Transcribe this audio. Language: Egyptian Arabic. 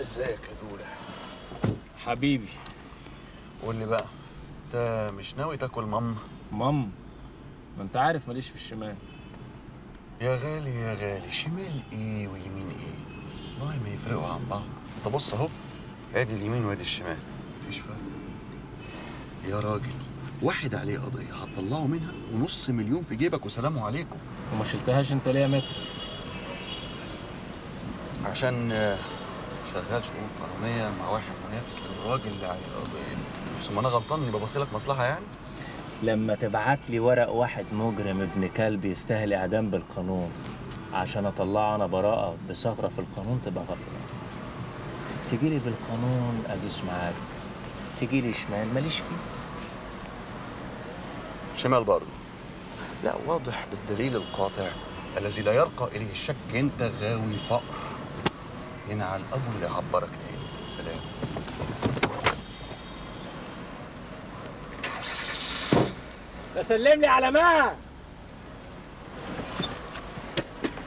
ازيك يا دولة حبيبي قول لي بقى انت مش ناوي تاكل مام مام ما انت عارف ماليش في الشمال يا غالي يا غالي شمال ايه ويمين ايه والله ما يفرقوا عن بعض انت بص اهو ادي اليمين وادي الشمال مفيش فرق يا راجل واحد عليه قضية هتطلعوا منها ونص مليون في جيبك وسلام عليكم وما شلتهاش انت ليه يا متر عشان آه، شغال شؤون قانونية مع واحد منافس للراجل اللي عليه القضية ثم انا غلطان اني ببصيلك مصلحة يعني لما تبعت لي ورق واحد مجرم ابن كلب يستاهل اعدام بالقانون عشان اطلعه انا براءة بثغرة في القانون تبقى غلطان تجي لي بالقانون ادوس معاك تجي لي شمال ماليش فيه شمال برضه لا واضح بالدليل القاطع الذي لا يرقى اليه الشك انت غاوي فقر هنا على الابو اللي عبرك تاني سلام سلم لي على ما